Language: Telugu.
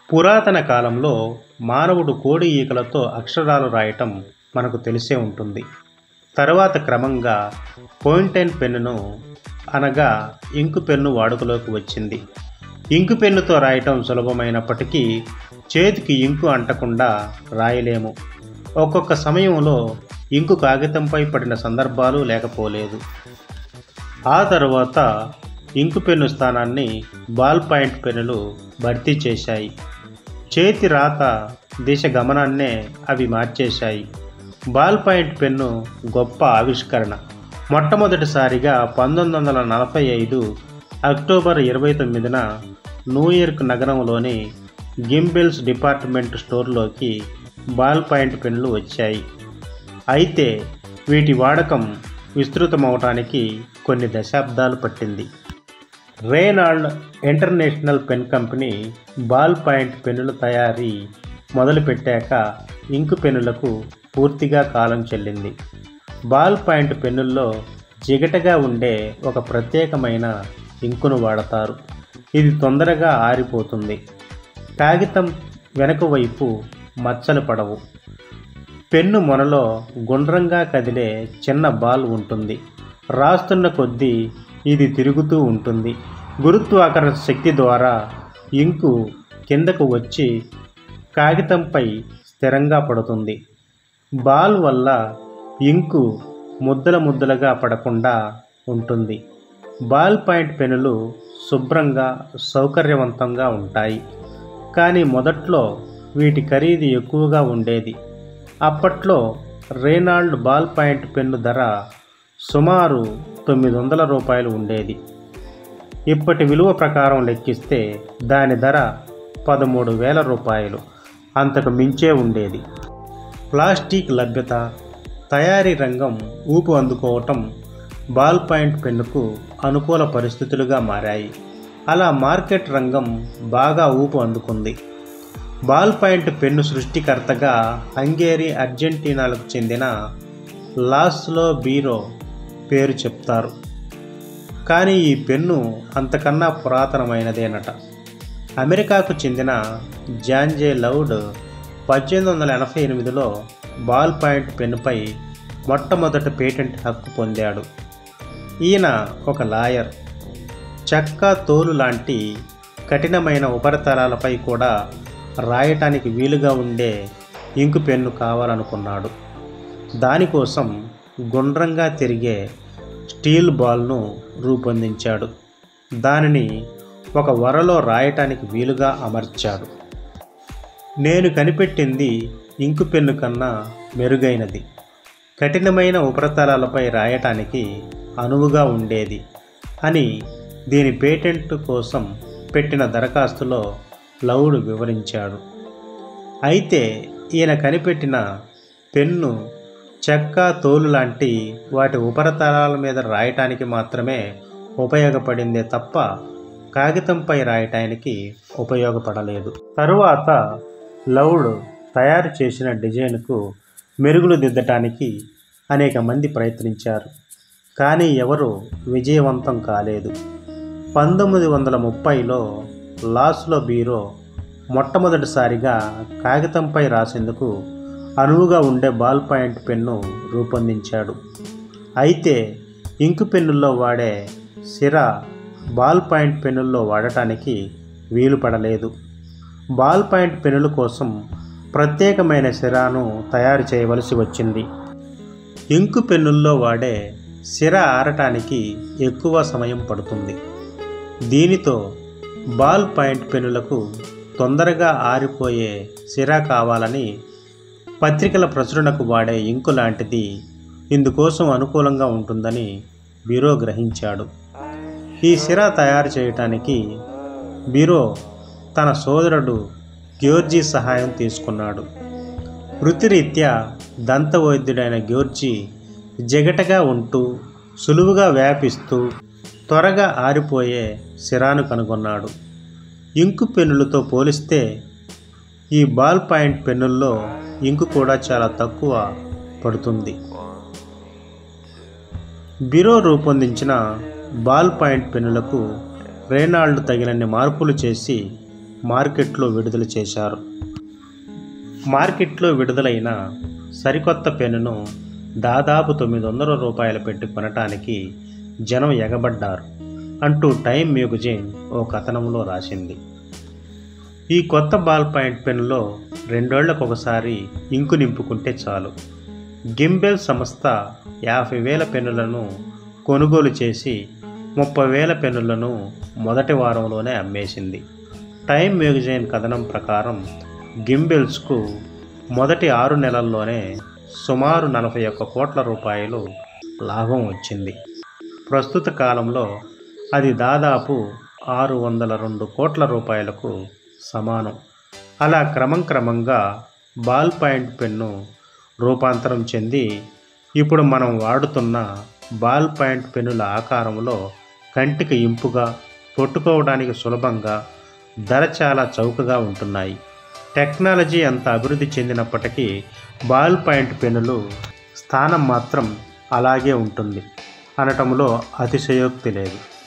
పురాతన కాలంలో మానవుడు కోడి ఈకలతో అక్షరాలు రాయటం మనకు తెలిసే ఉంటుంది తర్వాత క్రమంగా ఫౌంటైన్ పెన్నును అనగా ఇంకు పెన్ను వాడుకలోకి వచ్చింది ఇంకు పెన్నుతో రాయటం సులభమైనప్పటికీ చేతికి ఇంకు అంటకుండా రాయలేము ఒక్కొక్క సమయంలో ఇంకు కాగితంపై పడిన సందర్భాలు లేకపోలేదు ఆ తర్వాత ఇంకు పెన్ను స్థానాన్ని బాల్ పాయింట్ పెన్నులు భర్తీ చేశాయి చేతి రాత దిశ గమనాన్నే అవి మార్చేశాయి బాల్ పాయింట్ పెన్ను గొప్ప ఆవిష్కరణ మొట్టమొదటిసారిగా పంతొమ్మిది వందల నలభై ఐదు అక్టోబర్ ఇరవై తొమ్మిదిన న్యూయార్క్ నగరంలోని గింబెల్స్ డిపార్ట్మెంట్ స్టోర్లోకి బాల్ పాయింట్ పెన్నులు వచ్చాయి అయితే వీటి వాడకం విస్తృతమవటానికి కొన్ని దశాబ్దాలు పట్టింది Reynold international pen company ball point పెన్నుల తయారీ మొదలుపెట్టాక ఇంకు పెన్నులకు పూర్తిగా కాలం చెల్లింది బాల్ పాయింట్ పెన్నుల్లో జిగటగా ఉండే ఒక ప్రత్యేకమైన ఇంకును వాడతారు ఇది తొందరగా ఆరిపోతుంది కాగితం వెనక వైపు మచ్చలు పడవు పెన్ను మొనలో గుండ్రంగా కదిలే చిన్న బాల్ ఉంటుంది రాస్తున్న కొద్దీ ఇది తిరుగుతూ ఉంటుంది గురుత్వాకర్షణ శక్తి ద్వారా ఇంకు కిందకు వచ్చి కాగితంపై స్థిరంగా పడుతుంది బాల్ వల్ల ఇంకు ముద్దల ముద్దలుగా పడకుండా ఉంటుంది బాల్ పాయింట్ పెన్నులు శుభ్రంగా సౌకర్యవంతంగా ఉంటాయి కానీ మొదట్లో వీటి ఖరీదు ఎక్కువగా ఉండేది అప్పట్లో రేనాల్డ్ బాల్ పాయింట్ పెన్ను ధర సుమారు తొమ్మిది వందల రూపాయలు ఉండేది ఇప్పటి విలువ ప్రకారం లెక్కిస్తే దాని ధర పదమూడు వేల రూపాయలు అంతకు మించే ఉండేది ప్లాస్టిక్ లభ్యత తయారీ రంగం ఊపు అందుకోవటం బాల్ పాయింట్ పెన్నుకు అనుకూల పరిస్థితులుగా మారాయి అలా మార్కెట్ రంగం బాగా ఊపు అందుకుంది బాల్ పాయింట్ పెన్ను సృష్టికర్తగా హంగేరీ అర్జెంటీనాలకు చెందిన లాస్లో బీరో పేరు చెప్తారు కానీ ఈ పెన్ను అంతకన్నా పురాతనమైనదేనట అమెరికాకు చెందిన జాన్జే లౌడ్ పద్దెనిమిది వందల ఎనభై ఎనిమిదిలో బాల్ పాయింట్ పెన్నుపై మొట్టమొదటి పేటెంట్ హక్కు పొందాడు ఈయన ఒక లాయర్ చెక్క తోలు లాంటి కఠినమైన ఉపరితలాలపై కూడా రాయటానికి వీలుగా ఉండే ఇంకు పెన్ను కావాలనుకున్నాడు దానికోసం గుండ్రంగా తిరిగే స్టీల్ బాల్ను రూపొందించాడు దానిని ఒక వరలో రాయటానికి వీలుగా అమర్చాడు నేను కనిపెట్టింది ఇంకు పెన్ను కన్నా మెరుగైనది కఠినమైన ఉపరితలాలపై రాయటానికి అనువుగా ఉండేది అని దీని పేటెంట్ కోసం పెట్టిన దరఖాస్తులో లౌడ్ వివరించాడు అయితే ఈయన కనిపెట్టిన పెన్ను చెక్క తోలు లాంటి వాటి ఉపరితలాల మీద రాయటానికి మాత్రమే ఉపయోగపడిందే తప్ప కాగితంపై రాయటానికి ఉపయోగపడలేదు తరువాత లౌడ్ తయారు చేసిన డిజైన్కు మెరుగులు దిద్దటానికి అనేక మంది ప్రయత్నించారు కానీ ఎవరు విజయవంతం కాలేదు పంతొమ్మిది వందల ముప్పైలో లాస్లో బీరో మొట్టమొదటిసారిగా కాగితంపై రాసేందుకు అనువుగా ఉండే బాల్ పాయింట్ పెన్ను రూపొందించాడు అయితే ఇంకు పెన్నుల్లో వాడే సిర బాల్ పాయింట్ పెన్నుల్లో వాడటానికి వీలు పడలేదు బాల్ పాయింట్ పెన్నుల కోసం ప్రత్యేకమైన సిరాను తయారు చేయవలసి వచ్చింది ఇంకు పెన్నుల్లో వాడే సిర ఆరటానికి ఎక్కువ సమయం పడుతుంది దీనితో బాల్ పాయింట్ పెన్నులకు తొందరగా ఆరిపోయే సిరా కావాలని పత్రికల ప్రచురణకు వాడే ఇంకు లాంటిది ఇందుకోసం అనుకూలంగా ఉంటుందని బ్యూరో గ్రహించాడు ఈ సిరా తయారు చేయటానికి బ్యూరో తన సోదరుడు గ్యోర్జీ సహాయం తీసుకున్నాడు వృత్తిరీత్యా దంతవైద్యుడైన గ్యోర్జీ జగటగా ఉంటూ సులువుగా వ్యాపిస్తూ త్వరగా ఆరిపోయే సిరాను కనుగొన్నాడు ఇంకు పెన్నులతో పోలిస్తే ఈ బాల్ పాయింట్ పెన్నుల్లో ఇంకు కూడా చాలా తక్కువ పడుతుంది బిరో రూపొందించిన బాల్ పాయింట్ పెన్నులకు రేనాల్డ్ తగినన్ని మార్పులు చేసి మార్కెట్లో విడుదల చేశారు మార్కెట్లో విడుదలైన సరికొత్త పెన్నును దాదాపు తొమ్మిది వందల రూపాయలు పెట్టి కొనటానికి జనం ఎగబడ్డారు అంటూ టైమ్ మ్యూగజైన్ ఓ కథనంలో రాసింది ఈ కొత్త బాల్ పాయింట్ పెన్నులో రెండేళ్లకు ఒకసారి ఇంకు నింపుకుంటే చాలు గింబెల్ సంస్థ యాభై వేల పెన్నులను కొనుగోలు చేసి ముప్పై వేల పెన్నులను మొదటి వారంలోనే అమ్మేసింది టైమ్ మ్యూగజైన్ కథనం ప్రకారం గింబెల్స్కు మొదటి ఆరు నెలల్లోనే సుమారు నలభై ఒక్క కోట్ల రూపాయలు లాభం వచ్చింది ప్రస్తుత కాలంలో అది దాదాపు ఆరు వందల రెండు కోట్ల రూపాయలకు సమానం అలా క్రమం క్రమంగా బాల్ పాయింట్ పెన్ను రూపాంతరం చెంది ఇప్పుడు మనం వాడుతున్న బాల్ పాయింట్ పెన్నుల ఆకారంలో కంటికి ఇంపుగా కొట్టుకోవడానికి సులభంగా ధర చాలా చౌకగా ఉంటున్నాయి టెక్నాలజీ అంత అభివృద్ధి చెందినప్పటికీ బాల్ పాయింట్ పెన్నులు స్థానం మాత్రం అలాగే ఉంటుంది అనటంలో అతిశయోక్తి లేదు